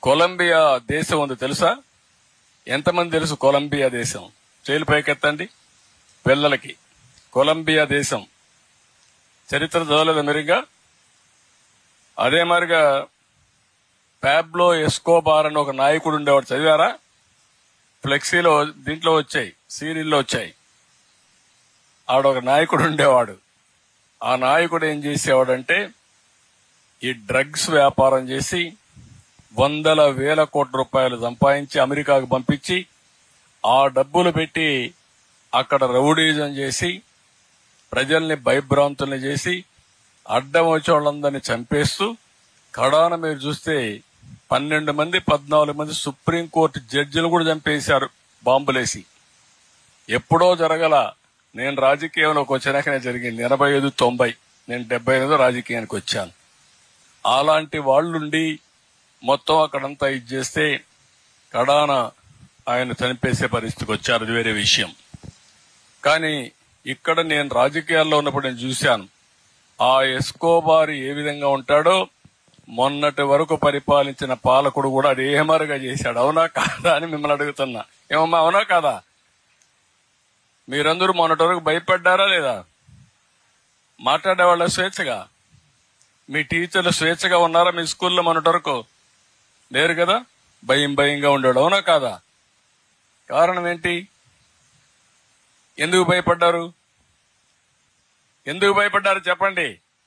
Colombia దేశం ఉంది తెలుసా ఎంతమంది తెలుసు కొలంబియా దేశం చేలు పైకెత్తండి పిల్లలకి కొలంబియా దేశం చరిత్ర చదవలేదు మెరుగ్గా అదే మరిగా ప్యాబ్లో ఎస్కోబార్ అని ఒక నాయకుడు ఉండేవాడు చదివారా ఫ్లెక్సీలో దీంట్లో వచ్చాయి సీరియల్లో వచ్చాయి ఆడొక నాయకుడు ఉండేవాడు ఆ నాయకుడు ఏం చేసేవాడంటే ఈ డ్రగ్స్ వ్యాపారం చేసి వందల వేల కోట్ల రూపాయలు సంపాదించి అమెరికాకు పంపించి ఆ డబ్బులు పెట్టి అక్కడ రౌడీజం చేసి ప్రజల్ని భయభ్రాంతుల్ని చేసి అడ్డం వచ్చే వాళ్ళందరినీ చంపేస్తూ కడాన మీరు చూస్తే పన్నెండు మంది పద్నాలుగు మంది సుప్రీంకోర్టు జడ్జిలు కూడా చంపేశారు బాంబులేసి ఎప్పుడో జరగల నేను రాజకీయంలోకి వచ్చినాకనే జరిగింది ఎనభై ఐదు తొంభై నేను డెబ్బై ఐదు రాజకీయానికి వచ్చాను అలాంటి వాళ్ళుండి మొత్తం అక్కడంతా ఇది చేస్తే కడాన ఆయన చనిపేసే పరిస్థితికి వచ్చారు అది వేరే విషయం కానీ ఇక్కడ నేను రాజకీయాల్లో ఉన్నప్పుడు నేను చూశాను ఆ ఎస్కోబారి ఏ విధంగా ఉంటాడో మొన్నటి వరకు పరిపాలించిన పాలకుడు కూడా అదే మరుగా చేశాడు అవునా కాదా అని మిమ్మల్ని అడుగుతున్నా ఏమమ్మా అవునా కాదా మీరందరూ మొన్నటి వరకు భయపడ్డారా లేదా మాట్లాడేవాళ్ళ స్వేచ్ఛగా మీ టీచర్లు స్వేచ్ఛగా ఉన్నారా మీ స్కూల్లో మొన్నటి వరకు లేరు కదా భయం భయంగా ఉండేవాడు అవునా కాదా కారణం ఏంటి ఎందుకు భయపడ్డారు ఎందుకు భయపడ్డారు చెప్పండి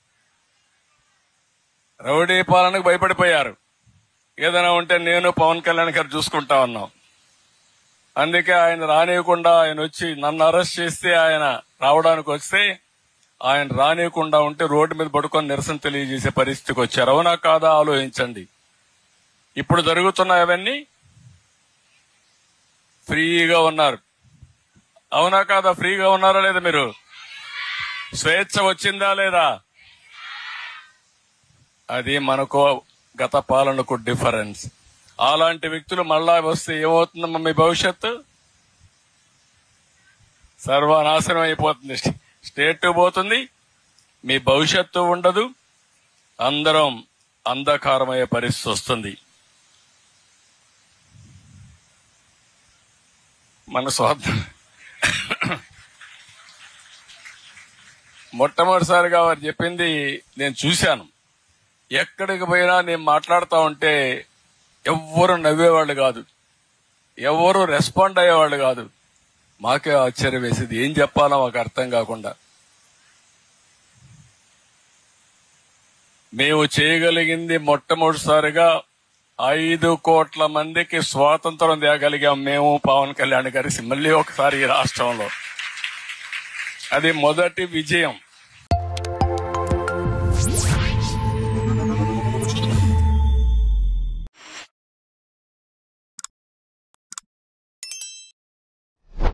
రౌడీ పాలనకు భయపడిపోయారు ఏదైనా ఉంటే నేను పవన్ కళ్యాణ్ గారు చూసుకుంటా ఉన్నాం అందుకే ఆయన రానియకుండా ఆయన వచ్చి నన్ను అరెస్ట్ చేస్తే ఆయన రావడానికి వస్తే ఆయన రానియకుండా ఉంటే రోడ్డు మీద పడుకొని నిరసన తెలియజేసే పరిస్థితికి వచ్చారు అవునా కాదా ఆలోచించండి ఇప్పుడు జరుగుతున్న అవన్నీ ఫ్రీగా ఉన్నారు అవునా కాదా ఫ్రీగా ఉన్నారా లేదా మీరు స్వేచ్ఛ వచ్చిందా లేదా అది మనకు గత పాలనకు డిఫరెన్స్ అలాంటి వ్యక్తులు మళ్ళా వస్తే ఏమవుతుందమ్మా మీ భవిష్యత్తు సర్వనాశనం అయిపోతుంది స్టేట్ పోతుంది మీ భవిష్యత్తు ఉండదు అందరం అంధకారమయ్యే పరిస్థితి వస్తుంది మన స్వార్థం మొట్టమొదటిసారిగా వారు చెప్పింది నేను చూశాను ఎక్కడికి పోయినా నేను మాట్లాడుతా ఉంటే ఎవ్వరు నవ్వేవాళ్ళు కాదు ఎవరు రెస్పాండ్ అయ్యేవాళ్ళు కాదు మాకే ఆశ్చర్యం వేసేది ఏం చెప్పాలో మాకు అర్థం కాకుండా మేము చేయగలిగింది మొట్టమొదటిసారిగా ఐదు కోట్ల మందికి స్వాతంత్రం తేగలిగాం మేము పవన్ కళ్యాణ్ గారి మళ్ళీ ఒకసారి ఈ రాష్ట్రంలో అది మొదటి విజయం